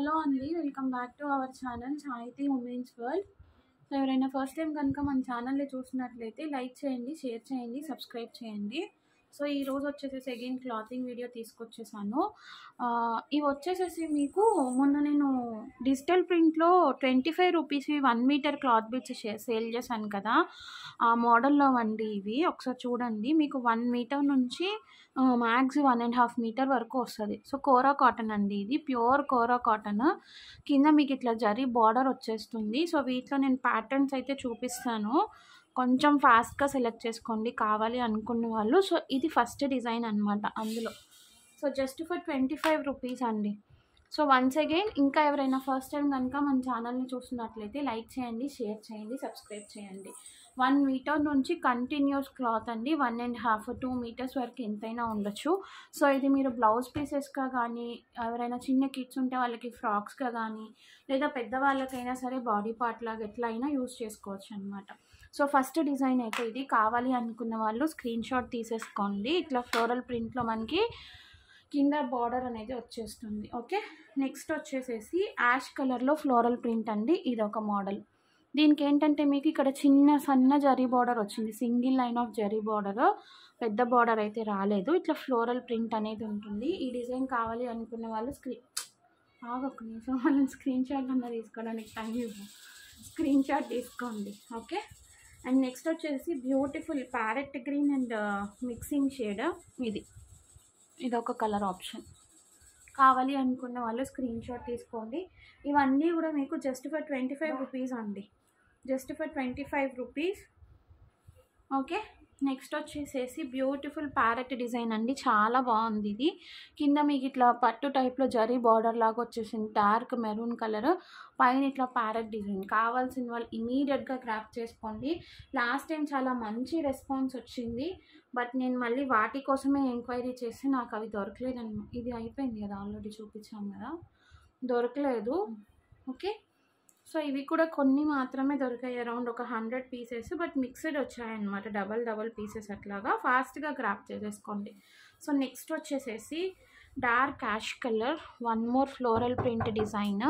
Hello అండి welcome back to our channel Sahithi women's world so ఎవరైనా first time కనుక మన ఛానల్ని చూసినట్లయితే లైక్ చేయండి షేర్ చేయండి సబ్స్క్రైబ్ చేయండి సో ఈ రోజు వచ్చేసేసి అగైన్ క్లాతింగ్ వీడియో తీసుకొచ్చేసాను ఆ, ఇవి వచ్చేసేసి మీకు మొన్న నేను డిజిటల్ ప్రింట్లో twenty five rupees one metre cloth bits sale చేశాను కదా ఆ మోడల్లో అండి ఇవి ఒకసారి చూడండి మీకు వన్ మీటర్ నుంచి max one and half metre వరకు వస్తుంది సో కోరా కాటన్ అండి ఇది ప్యూర్ కోరా కాటన్ కింద మీకు ఇట్లా జరీ బార్డర్ వచ్చేస్తుంది సో వీటిలో నేను ప్యాటర్న్స్ అయితే చూపిస్తాను కొంచెం ఫాస్ట్గా సెలెక్ట్ చేసుకోండి కావాలి అనుకున్న వాళ్ళు సో ఇది ఫస్ట్ డిజైన్ అనమాట అందులో so just for twenty five rupees అండి సో వన్స్ అగైన్ ఇంకా ఎవరైనా ఫస్ట్ టైం కనుక మన ఛానల్ని చూస్తున్నట్లయితే లైక్ చేయండి షేర్ చేయండి సబ్స్క్రైబ్ చేయండి వన్ మీటర్ నుంచి కంటిన్యూస్ క్లాత్ అండి one and half two metres వరకు ఎంతైనా ఉండొచ్చు సో ఇది మీరు బ్లౌజ్ పీసెస్గా కానీ ఎవరైనా చిన్న కిడ్స్ ఉంటే వాళ్ళకి ఫ్రాక్స్గా కానీ లేదా పెద్దవాళ్ళకైనా సరే బాడీ పార్ట్ లాగా ఎట్లా అయినా యూస్ చేసుకోవచ్చు అనమాట సో ఫస్ట్ డిజైన్ అయితే ఇది కావాలి అనుకున్న వాళ్ళు స్క్రీన్ షాట్ తీసేసుకోండి ఇట్లా ఫ్లోరల్ ప్రింట్లో మనకి కింద బార్డర్ అనేది వచ్చేస్తుంది ఓకే నెక్స్ట్ వచ్చేసేసి యాష్ కలర్లో ఫ్లోరల్ ప్రింట్ అండి ఇది ఒక మోడల్ దీనికి ఏంటంటే మీకు ఇక్కడ చిన్న సన్న జరీ బార్డర్ వచ్చింది single line of zari border పెద్ద బార్డర్ అయితే రాలేదు ఇట్లా ఫ్లోరల్ ప్రింట్ అనేది ఉంటుంది ఈ డిజైన్ కావాలి అనుకున్న వాళ్ళు స్క్రీన్ ఆగొక్క నిమిషం వాళ్ళని స్క్రీన్ షాట్ అన్న తీసుకోవడానికి టైం ఇవ్వు స్క్రీన్ షాట్ తీసుకోండి ఓకే అండ్ నెక్స్ట్ వచ్చేసి beautiful parrot green and mixing shade ఇది ఇది ఒక కలర్ ఆప్షన్ కావాలి అనుకున్న వాళ్ళు స్క్రీన్ షాట్ తీసుకోండి ఇవన్నీ కూడా మీకు just for twenty five rupees అండి just for twenty five rupees okay next వచ్చేసేసి బ్యూటిఫుల్ ప్యారెట్ డిజైన్ అండి చాలా బాగుంది ఇది కింద మీకు ఇట్లా పట్టు టైప్లో జరీ బార్డర్ లాగా వచ్చేసింది డార్క్ మెరూన్ కలర్ పైన ఇట్లా ప్యారెట్ డిజైన్ కావాల్సిన వాళ్ళు ఇమీడియట్గా గ్రాప్ చేసుకోండి లాస్ట్ టైం చాలా మంచి రెస్పాన్స్ వచ్చింది బట్ నేను మళ్ళీ వాటి కోసమే ఎంక్వైరీ చేసి నాకు అవి దొరకలేదన్నమాట ఇది అయిపోయింది కదా ఆల్రెడీ చూపించాం కదా దొరకలేదు ఓకే సో ఇవి కూడా కొన్ని మాత్రమే దొరికాయి అరౌండ్ ఒక హండ్రెడ్ పీసెస్ బట్ మిక్స్డ్ వచ్చాయన్నమాట డబల్ డబల్ పీసెస్ అట్లాగా ఫాస్ట్గా గ్రాప్ చేసేసుకోండి సో నెక్స్ట్ వచ్చేసేసి dark ash colour one more floral print design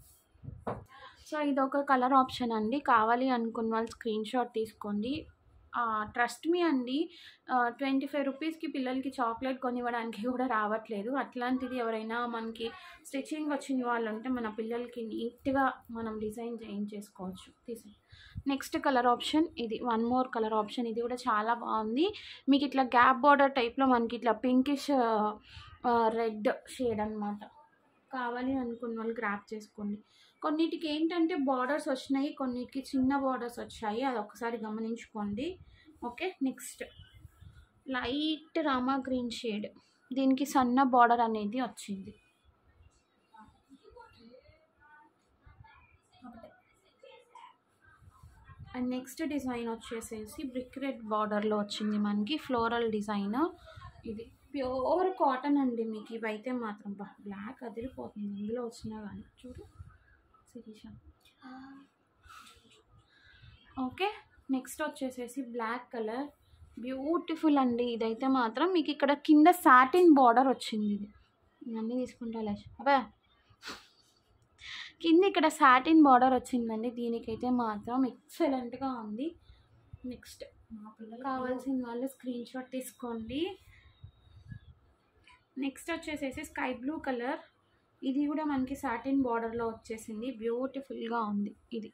so ఇది ఒక కలర్ ఆప్షన్ అండి కావాలి అనుకున్న వాళ్ళు స్క్రీన్ షాట్ తీసుకోండి ట్రస్ట్ మీ అండి ట్వంటీ ఫైవ్ రూపీస్కి పిల్లలకి చాక్లెట్ కొనివ్వడానికి కూడా రావట్లేదు అట్లాంటిది ఎవరైనా మనకి స్టిచ్చింగ్ వచ్చిన వాళ్ళు ఉంటే మన పిల్లలకి నీట్గా మనం డిజైన్ చేయించేసుకోవచ్చు తీసి నెక్స్ట్ కలర్ ఆప్షన్ ఇది వన్ మోర్ కలర్ ఆప్షన్ ఇది కూడా చాలా బాగుంది మీకు ఇట్లా గ్యాప్ బార్డర్ టైప్లో మనకి ఇట్లా పింకిష్ రెడ్ షేడ్ అనమాట కావాలి అనుకున్న వాళ్ళు గ్రాప్ చేసుకోండి కొన్నిటికి ఏంటంటే బార్డర్స్ వచ్చినాయి కొన్నిటికి చిన్న బార్డర్స్ వచ్చాయి అది ఒకసారి గమనించుకోండి okay next light Rama green shade దీనికి సన్న బార్డర్ అనేది వచ్చింది అండ్ నెక్స్ట్ డిజైన్ వచ్చేసేసి బ్రిక్ రెడ్ బార్డర్లో వచ్చింది మనకి ఫ్లోరల్ డిజైన్ ఇది ప్యూర్ కాటన్ అండి మీకు ఇవైతే మాత్రం బ్లాక్ అదిరిపోతుంది ఇందులో వచ్చినా కానీ చూడు శిరీష ఓకే నెక్స్ట్ వచ్చేసేసి బ్లాక్ కలర్ బ్యూటిఫుల్ అండి ఇదైతే మాత్రం మీకు ఇక్కడ కింద సాటిన్ బార్డర్ వచ్చింది ఇది ఇవన్నీ తీసుకుంటా లేచ అబ్బా కింద ఇక్కడ సాటిన్ బార్డర్ వచ్చిందండి దీనికైతే మాత్రం ఎక్సలెంట్గా ఉంది నెక్స్ట్ కావాల్సిన వాళ్ళు స్క్రీన్ షాట్ తీసుకోండి నెక్స్ట్ వచ్చేసేసి స్కై బ్లూ కలర్ ఇది కూడా మనకి సాటిన్ బార్డర్లో వచ్చేసింది బ్యూటిఫుల్గా ఉంది ఇది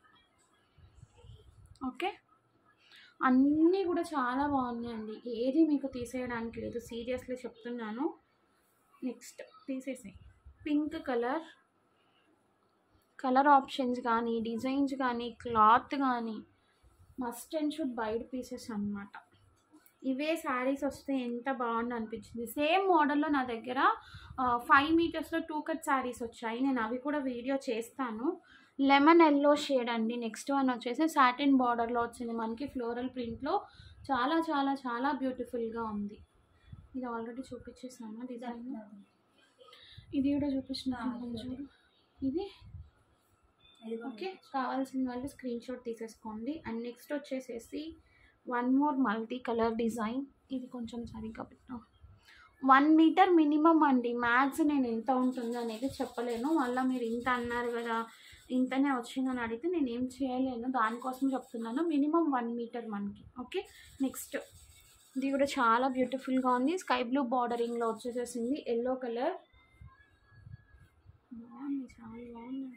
ఓకే అన్నీ కూడా చాలా బాగున్నాయండి ఏది మీకు తీసేయడానికి లేదు సీరియస్లీ చెప్తున్నాను నెక్స్ట్ తీసేసాయి పింక్ కలర్ కలర్ ఆప్షన్స్ కానీ డిజైన్స్ కానీ క్లాత్ కానీ must and should buyed pieces అనమాట ఇవే శారీస్ వస్తే ఎంత బాగుంది అనిపించింది సేమ్ మోడల్లో నా దగ్గర ఫైవ్ మీటర్స్లో టూ కట్ శారీస్ వచ్చాయి నేను అవి కూడా వీడియో చేస్తాను లెమన్ ఎల్లో షేడ్ అండి నెక్స్ట్ వన్ వచ్చేసి సాటిన్ బార్డర్లో వచ్చింది మనకి ఫ్లోరల్ ప్రింట్లో చాలా చాలా చాలా బ్యూటిఫుల్గా ఉంది ఇది ఆల్రెడీ చూపించేసాను డిజైన్ ఇది కూడా చూపించిన ఇది ఓకే కావాల్సిన వాళ్ళు స్క్రీన్ షాట్ తీసేసుకోండి అండ్ నెక్స్ట్ వచ్చేసేసి one more multi colour design ఇది కొంచెం సరిగ్గా పెట్టు వన్ మీటర్ మినిమం అండి మ్యాక్స్ నేను ఎంత ఉంటుంది అనేది చెప్పలేను మళ్ళీ మీరు ఇంత అన్నారు కదా ఇంతనే వచ్చిందని అడిగితే నేను ఏం చేయలేను దానికోసం చెప్తున్నాను మినిమం వన్ మీటర్ మనకి ఓకే నెక్స్ట్ ఇది కూడా చాలా బ్యూటిఫుల్గా ఉంది స్కై బ్లూ బార్డరింగ్లో వచ్చేసేసింది ఎల్లో కలర్ బాగుంది చాలా బాగుంది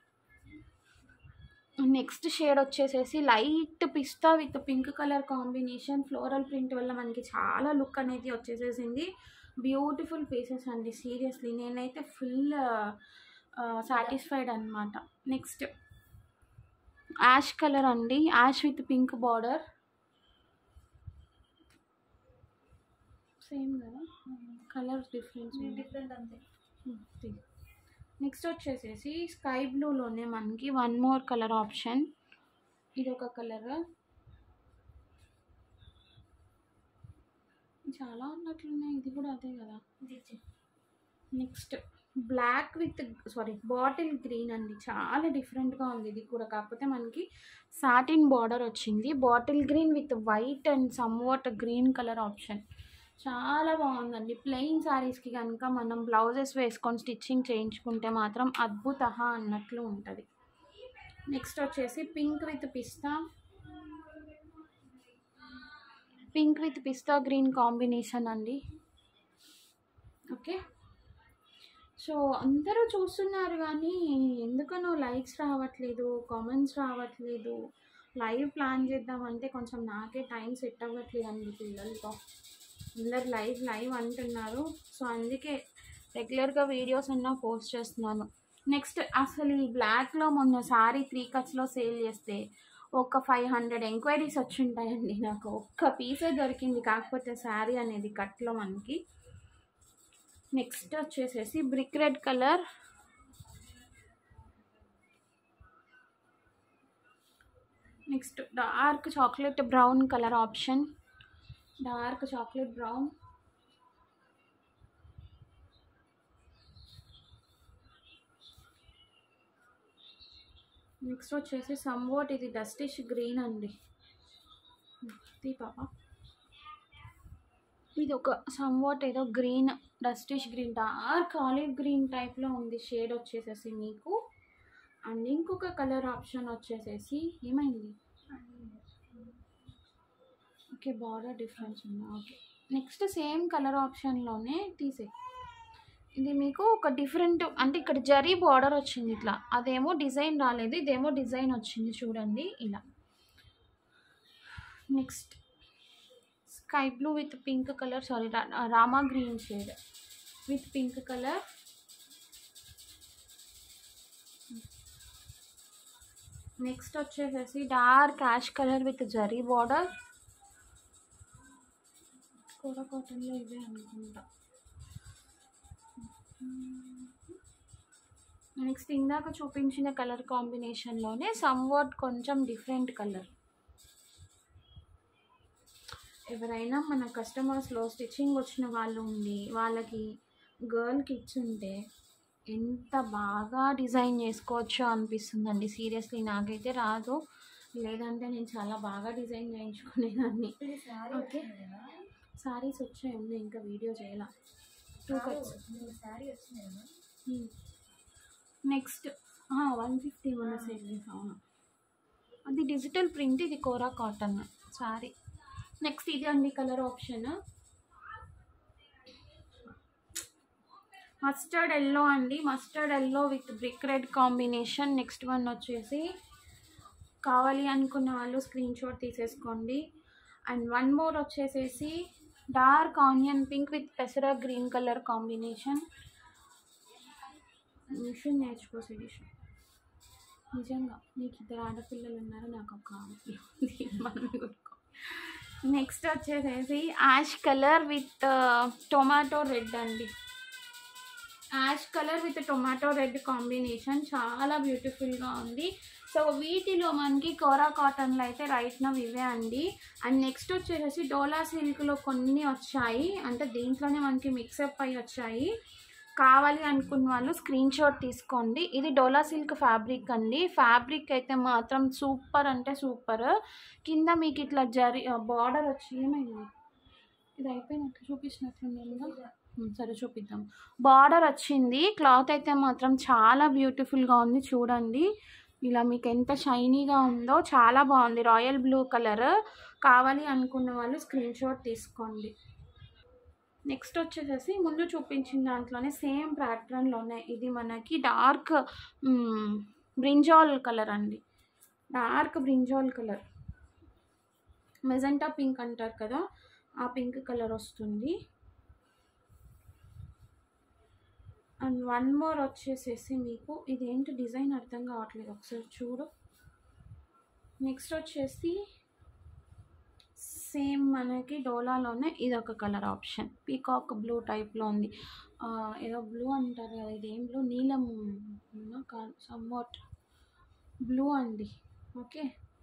నెక్స్ట్ షేడ్ వచ్చేసేసి light pista with pink colour combination floral print వల్ల మనకి చాలా లుక్ అనేది వచ్చేసేసింది బ్యూటిఫుల్ పీసెస్ అండి సీరియస్లీ నేనైతే ఫుల్ సాటిస్ఫైడ్ అనమాట నెక్స్ట్ యాష్ కలర్ అండి ash with pink border same కదా కలర్ డిఫరెన్స్ డిఫరెంట్ అంతే నెక్స్ట్ వచ్చేసేసి స్కై బ్లూలోనే మనకి వన్ మోర్ కలర్ ఆప్షన్ ఇది ఒక కలర్ చాలా ఉన్నట్లున్నాయి ఇది కూడా అదే కదా ఇది ఇచ్చే. Next black with sorry bottle green అండి చాలా డిఫరెంట్గా ఉంది ఇది కూడా కాకపోతే మనకి సాటిన్ బార్డర్ వచ్చింది bottle green with white and somewhat green colour option చాలా బాగుందండి ప్లెయిన్ శారీస్కి కనుక మనం బ్లౌజెస్ వేసుకొని స్టిచ్చింగ్ చేయించుకుంటే మాత్రం అద్భుత అన్నట్లు ఉంటుంది నెక్స్ట్ వచ్చేసి pink with pista pink with pista green combination అండి ఓకే సో అందరూ చూస్తున్నారు కానీ ఎందుకనో లైక్స్ రావట్లేదు కామెంట్స్ రావట్లేదు లైవ్ ప్లాన్ చేద్దామంటే కొంచెం నాకే టైం సెట్ అవ్వట్లేదు అండి పిల్లలతో అందరు లైవ్ లైవ్ అంటున్నారు సో అందుకే రెగ్యులర్గా వీడియోస్ అన్నా పోస్ట్ చేస్తున్నాను నెక్స్ట్ అసలు ఈ బ్లాక్లో మొన్న సారీ త్రీ కట్స్లో సేల్ చేస్తే ఒక ఫైవ్ హండ్రెడ్ ఎంక్వైరీస్ వచ్చి ఉంటాయండి నాకు ఒక్క పీసే దొరికింది కాకపోతే శారీ అనేది కట్లో మనకి నెక్స్ట్ వచ్చేసేసి brick red colour next dark chocolate brown colour option dark chocolate brown next వచ్చేసి సమ్వాట్ ఇది డస్టిష్ గ్రీన్ అండి తీ పాప ఇది ఒక సమ్వాట్ ఏదో green dustish green dark olive green టైప్లో ఉంది షేడ్ వచ్చేసేసి మీకు అండ్ ఇంకొక కలర్ ఆప్షన్ వచ్చేసేసి ఏమైంది ఓకే బార్డర్ డిఫరెన్స్ ఉందా ఓకే నెక్స్ట్ సేమ్ కలర్ ఆప్షన్లోనే తీసే ఇది మీకు ఒక డిఫరెంట్ అంటే ఇక్కడ జరీ బార్డర్ వచ్చింది ఇట్లా అదేమో డిజైన్ రాలేదు ఇదేమో డిజైన్ వచ్చింది చూడండి ఇలా next sky blue with pink colour sorry Rama green shade with pink colour next వచ్చేసేసి dark ash colour with zari border కూర కాటన్లో ఇవే అనుకుంటా నెక్స్ట్ ఇందాక చూపించిన కలర్ కాంబినేషన్లోనే సమ్వాట్ కొంచెం డిఫరెంట్ కలర్ ఎవరైనా మన కస్టమర్స్లో స్టిచ్చింగ్ వచ్చిన వాళ్ళు ఉండి వాళ్ళకి గర్ల్ కిడ్స్ ఉంటే ఎంత బాగా డిజైన్ చేసుకోవచ్చో అనిపిస్తుందండి సీరియస్లీ నాకైతే రాదు లేదంటే నేను చాలా బాగా డిజైన్ చేయించుకునేదాన్ని ఇది శారీ ఓకే. వచ్చింది కదా సారీస్ వచ్చాయి ఉన్నాయి ఇంకా వీడియో చేయాల టూ కట్స్ మీకు శారీ వచ్చింది కదా నెక్స్ట్ వన్ ఫిఫ్టీ మన సేల్స్ అవును అది డిజిటల్ ప్రింట్ ఇది కోరా కాటన్ సారీ నెక్స్ట్ ఇది అండి కలర్ ఆప్షన్ మస్టర్డ్ ఎల్లో అండి mustard yellow with brick red combination next one వచ్చేసి కావాలి అనుకున్న వాళ్ళు స్క్రీన్ షాట్ తీసేసుకోండి అండ్ వన్ మోర్ వచ్చేసేసి డార్క్ ఆనియన్ పింక్ విత్ పెసరా గ్రీన్ కలర్ కాంబినేషన్ మిషన్ నేర్చుకో శిరీష్ నిజంగా నీకు ఇద్దరు ఆడపిల్లలు ఉన్నారు నాకు ఒక ఆడపిల్ల మనం కొనుక్కో నెక్స్ట్ వచ్చేసేసి ash colour with tomato red అండి ash colour with tomato red combination చాలా బ్యూటిఫుల్గా ఉంది సో వీటిలో మనకి కోరా కాటన్లో అయితే రైట్ నవ్ ఇవే అండి అండ్ నెక్స్ట్ వచ్చేసేసి డోలా సిల్క్లో కొన్ని వచ్చాయి అంటే దీంట్లోనే మనకి మిక్సప్ అయి వచ్చాయి కావాలి అనుకున్న వాళ్ళు స్క్రీన్ షాట్ తీసుకోండి ఇది డోలా సిల్క్ ఫ్యాబ్రిక్ అండి ఫ్యాబ్రిక్ అయితే మాత్రం సూపర్ అంటే సూపర్ కింద మీకు ఇట్లా జరి బార్డర్ వచ్చి ఏమైంది ఇది అయిపోయినట్టు చూపించినట్లుంది ఉమ్, సరే చూపిద్దాం బార్డర్ వచ్చింది క్లాత్ అయితే మాత్రం చాలా బ్యూటిఫుల్గా ఉంది చూడండి ఇలా మీకు ఎంత షైనీగా ఉందో చాలా బాగుంది రాయల్ బ్లూ కలర్ కావాలి అనుకున్న వాళ్ళు స్క్రీన్ షాట్ తీసుకోండి నెక్స్ట్ వచ్చేసేసి ముందు చూపించిన దాంట్లోనే సేమ్ ప్యాటర్న్లోనే ఇది మనకి డార్క్ బ్రింజాల్ కలర్ అండి dark brinjal colour magenta pink అంటారు కదా ఆ పింక్ కలర్ వస్తుంది అండ్ వన్ మోర్ వచ్చేసేసి మీకు ఇదేంటి డిజైన్ అర్థం కావట్లేదు ఒకసారి చూడు నెక్స్ట్ వచ్చేసి సేమ్ మనకి డోలాలోనే ఇది ఒక కలర్ ఆప్షన్ పీకాక్ బ్లూ టైప్లో ఉంది ఆ, ఏదో బ్లూ అంటారు కదా ఇది ఏం బ్లూ నీలం కాదు సమ్వాట్ బ్లూ అండి ఓకే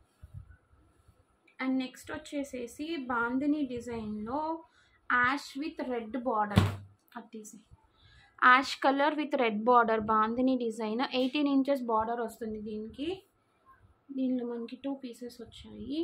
అండ్ నెక్స్ట్ వచ్చేసేసి బాందిని డిజైన్లో యాష్ విత్ రెడ్ బార్డర్ అది తీసి ash colour with red border bandhani design eighteen inches border వస్తుంది దీనికి దీనిలో మనకి టూ పీసెస్ వచ్చాయి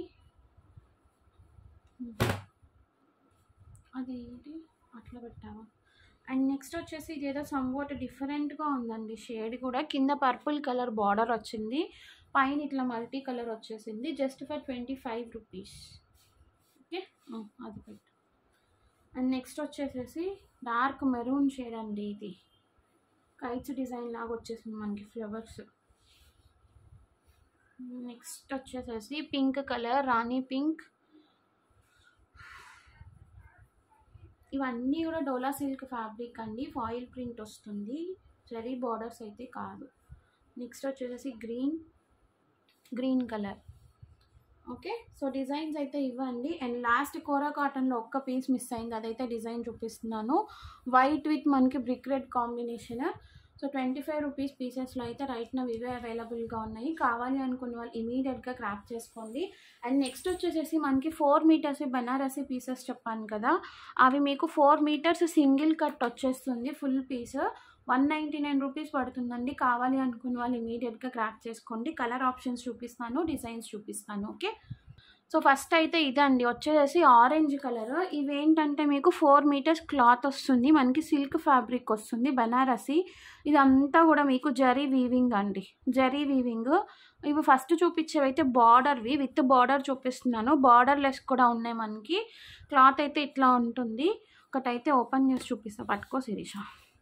అదేంటి అట్లా పెట్టావా అండ్ నెక్స్ట్ వచ్చేసి ఇదేదో సమ్వాట్ డిఫరెంట్గా ఉందండి షేడ్ కూడా కింద పర్పుల్ కలర్ బార్డర్ వచ్చింది పైన ఇట్లా మల్టీ కలర్ వచ్చేసింది just for twenty five rupees okay అది పెట్టు అండ్ నెక్స్ట్ వచ్చేసేసి డార్క్ మెరూన్ షేడ్ అండి ఇది కైట్స్ డిజైన్ లాగా వచ్చేసింది మనకి ఫ్లవర్స్ నెక్స్ట్ వచ్చేసేసి పింక్ కలర్ రాణి పింక్ ఇవన్నీ కూడా డోలా సిల్క్ ఫ్యాబ్రిక్ అండి ఫాయిల్ ప్రింట్ వస్తుంది జరీ బార్డర్స్ అయితే కాదు నెక్స్ట్ వచ్చేసేసి green green colour okay so designs అయితే ఇవ్వండి అండ్ లాస్ట్ కోరా కాటన్లో ఒక్క పీస్ మిస్ అయింది అదైతే డిజైన్ చూపిస్తున్నాను వైట్ విత్ మనకి brick red combination so twenty five rupees పీసెస్లో అయితే రైట్ నా ఇవే అవైలబుల్గా ఉన్నాయి కావాలి అనుకున్న వాళ్ళు ఇమీడియట్గా క్రాప్ చేసుకోండి అండ్ నెక్స్ట్ వచ్చేసేసి మనకి ఫోర్ మీటర్స్ బనారసి పీసెస్ చెప్పాను కదా అవి మీకు ఫోర్ మీటర్స్ సింగిల్ కట్ వచ్చేస్తుంది full piece one ninety nine rupees పడుతుందండి కావాలి అనుకున్న వాళ్ళు ఇమీడియట్గా క్రాక్ చేసుకోండి కలర్ ఆప్షన్స్ చూపిస్తాను డిజైన్స్ చూపిస్తాను ఓకే సో ఫస్ట్ అయితే ఇదండి వచ్చేసి ఆరెంజ్ కలర్ ఇవేంటంటే మీకు ఫోర్ మీటర్స్ క్లాత్ వస్తుంది మనకి సిల్క్ ఫ్యాబ్రిక్ వస్తుంది బనారసి ఇదంతా కూడా మీకు జరీ వీవింగ్ అండి జరీ వీవింగ్ ఇవి ఫస్ట్ చూపించేవి అయితే బార్డర్వి విత్ బార్డర్ చూపిస్తున్నాను బార్డర్ లెస్ కూడా ఉన్నాయి మనకి క్లాత్ అయితే ఇట్లా ఉంటుంది ఒకటైతే ఓపెన్ చేసి చూపిస్తా పట్టుకో శిరీష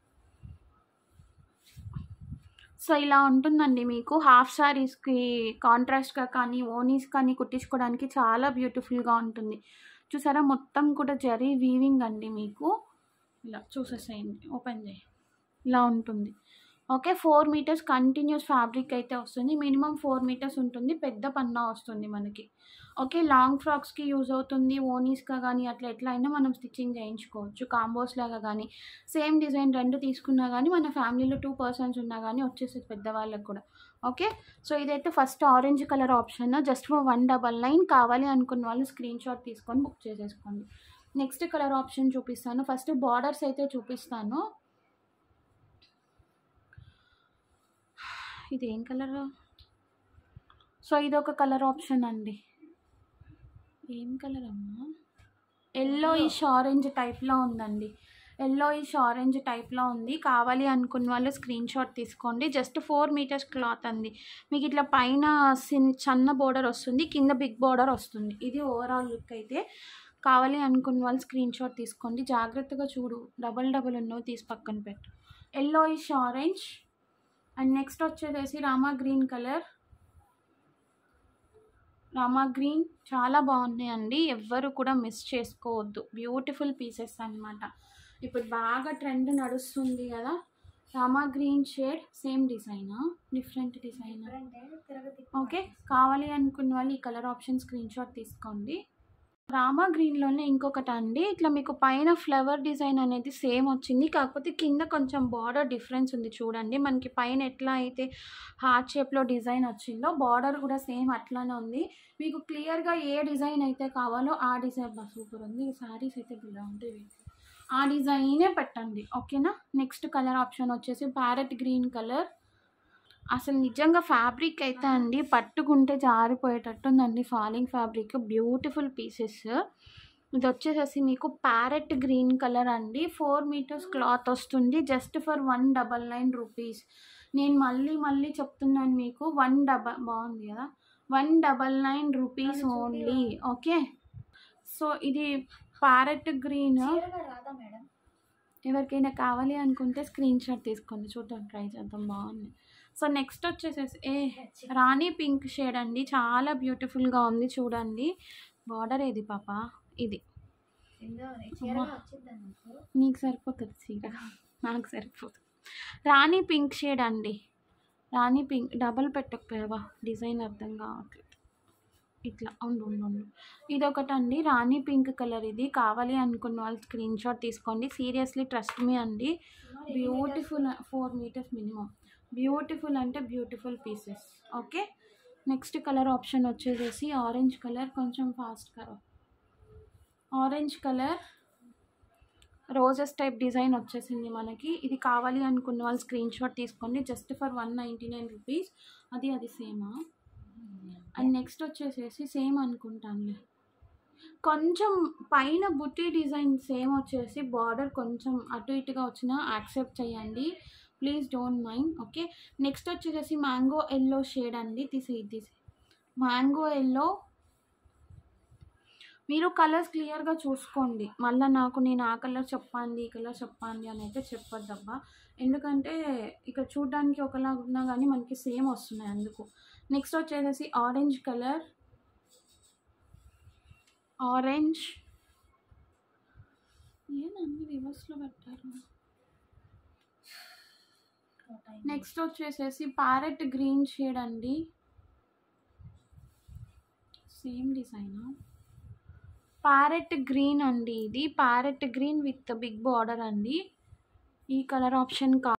సో ఇలా ఉంటుందండి మీకు హాఫ్ శారీస్కి కాంట్రాస్ట్గా కానీ ఓనీస్ కానీ కుట్టించుకోవడానికి చాలా బ్యూటిఫుల్గా ఉంటుంది చూసారా మొత్తం కూడా జరీ వీవింగ్ అండి మీకు ఇలా చూసేసేయండి ఓపెన్ చేయి ఇలా ఉంటుంది okay four metres continuous fabric అయితే వస్తుంది మినిమం ఫోర్ మీటర్స్ ఉంటుంది పెద్ద పన్నా వస్తుంది మనకి ఓకే లాంగ్ ఫ్రాక్స్కి యూజ్ అవుతుంది ఓనీస్గా కానీ అట్లా ఎట్లా అయినా మనం స్టిచ్చింగ్ చేయించుకోవచ్చు కాంబోస్ లాగా కానీ సేమ్ డిజైన్ రెండు తీసుకున్నా కానీ మన ఫ్యామిలీలో టూ పర్సన్స్ ఉన్నా కానీ వచ్చేసేది పెద్దవాళ్ళకి కూడా ఓకే సో ఇదైతే first orange colour option just for one double nine కావాలి అనుకున్న వాళ్ళు స్క్రీన్ షాట్ తీసుకొని బుక్ చేసేసుకోండి నెక్స్ట్ కలర్ ఆప్షన్ చూపిస్తాను ఫస్ట్ బార్డర్స్ అయితే చూపిస్తాను ఇది ఏం కలర్ సో ఇది ఒక కలర్ ఆప్షన్ అండి ఏం కలర్ అమ్మా ఎల్లో ఇష్ ఆరెంజ్ టైప్లో ఉందండి ఎల్లో ఇష్ ఆరెంజ్ టైప్లో ఉంది కావాలి అనుకున్న వాళ్ళు స్క్రీన్ షాట్ తీసుకోండి జస్ట్ ఫోర్ మీటర్స్ క్లాత్ అండి మీకు ఇట్లా పైన సిన్ చిన్న బోర్డర్ వస్తుంది కింద బిగ్ బోర్డర్ వస్తుంది ఇది ఓవరాల్ లుక్ అయితే కావాలి అనుకున్న వాళ్ళు స్క్రీన్ షాట్ తీసుకోండి జాగ్రత్తగా చూడు డబల్ డబల్ ఉన్నవి తీసి పక్కన పెట్టు ఎల్లో ఇష్ ఆరెంజ్ అండ్ నెక్స్ట్ వచ్చేసేసి Rama green colour Rama green చాలా బాగున్నాయండి ఎవ్వరు కూడా మిస్ చేసుకోవద్దు బ్యూటిఫుల్ పీసెస్ అన్నమాట ఇప్పుడు బాగా ట్రెండ్ నడుస్తుంది కదా రామా గ్రీన్ షేడ్ సేమ్ డిజైనా డిఫరెంట్ డిజైనా అంటే తిరగతి ఓకే కావాలి అనుకున్న వాళ్ళు ఈ కలర్ ఆప్షన్ స్క్రీన్ షాట్ తీసుకోండి రామా గ్రీన్లోనే ఇంకొకటి అండి ఇట్లా మీకు పైన ఫ్లవర్ డిజైన్ అనేది సేమ్ వచ్చింది కాకపోతే కింద కొంచెం బార్డర్ డిఫరెన్స్ ఉంది చూడండి మనకి పైన ఎట్లా అయితే హార్ట్ షేప్లో డిజైన్ వచ్చిందో బార్డర్ కూడా సేమ్ అట్లానే ఉంది మీకు క్లియర్గా ఏ డిజైన్ అయితే కావాలో ఆ డిజైన్ బా సూపర్ ఉంది ఈ శారీస్ అయితే బాగుంటాయి ఆ డిజైనే పెట్టండి ఓకేనా నెక్స్ట్ కలర్ ఆప్షన్ వచ్చేసి ప్యారెట్ గ్రీన్ కలర్ అసలు నిజంగా ఫ్యాబ్రిక్ అయితే అండి పట్టుకుంటే జారిపోయేటట్టు ఉందండి ఫాలింగ్ ఫ్యాబ్రిక్ బ్యూటిఫుల్ పీసెస్ ఇది వచ్చేసేసి మీకు ప్యారెట్ గ్రీన్ కలర్ అండి ఫోర్ మీటర్స్ క్లాత్ వస్తుంది just for one double nine rupees నేను మళ్ళీ మళ్ళీ చెప్తున్నాను మీకు వన్ డబల్ బాగుంది కదా one double nine rupees only okay so ఇది ప్యారెట్ గ్రీన్ చీరగా రాదా మేడం ఎవరికైనా కావాలి అనుకుంటే స్క్రీన్ షాట్ తీసుకోండి చూద్దాం ట్రై చేద్దాం బాగుంది సో నెక్స్ట్ వచ్చేసేసి ఏ రాణి పింక్ షేడ్ అండి చాలా బ్యూటిఫుల్గా ఉంది చూడండి బార్డర్ ఏది పాప ఇది ఇందో చీరగా వచ్చిందా నాకు నీకు సరిపోతుంది చీర నాకు సరిపోతుంది రాణి పింక్ షేడ్ అండి రాణి పింక్ డబల్ పెట్టకపోయావా డిజైన్ అర్థం కావట్లేదు ఇట్లా ఉండు ఉండు ఉండు ఇది ఒకటండి రాణి పింక్ కలర్ ఇది కావాలి అనుకున్న వాళ్ళు స్క్రీన్ షాట్ తీసుకోండి సీరియస్లీ ట్రస్ట్ మీ అండి beautiful four metres minimum beautiful అంటే beautiful pieces okay next colour option వచ్చేసేసి ఆరెంజ్ కలర్ కొంచెం fast colour orange colour roses type design వచ్చేసింది మనకి ఇది కావాలి అనుకున్న వాళ్ళు స్క్రీన్ షాట్ తీసుకోండి just for one ninety nine rupees అది అది సేమా అండ్ నెక్స్ట్ వచ్చేసేసి సేమ్ అనుకుంటానులే కొంచెం పైన బుట్టి డిజైన్ సేమ్ వచ్చేసి బార్డర్ కొంచెం అటు ఇటుగా వచ్చినా యాక్సెప్ట్ చేయండి please don't mind okay next వచ్చేసేసి మ్యాంగో ఎల్లో షేడ్ అండి తీసి తీసి మ్యాంగో ఎల్లో మీరు కలర్స్ క్లియర్గా చూసుకోండి మళ్ళీ నాకు నేను ఆ కలర్ చెప్పండి ఈ కలర్ చెప్పండి అని అయితే చెప్పొద్దబ్బా ఎందుకంటే ఇక్కడ చూడడానికి ఒకలా ఉన్నా కానీ మనకి సేమ్ వస్తున్నాయి అందుకు నెక్స్ట్ వచ్చేసేసి ఆరెంజ్ కలర్ ఆరెంజ్ ఏం అన్ని రివర్స్లో పెట్టారు నెక్స్ట్ వచ్చేసేసి ప్యారెట్ గ్రీన్ షేడ్ అండి సేమ్ డిజైనా ప్యారెట్ గ్రీన్ అండి ఇది parrot green with big border అండి ఈ కలర్ ఆప్షన్ కా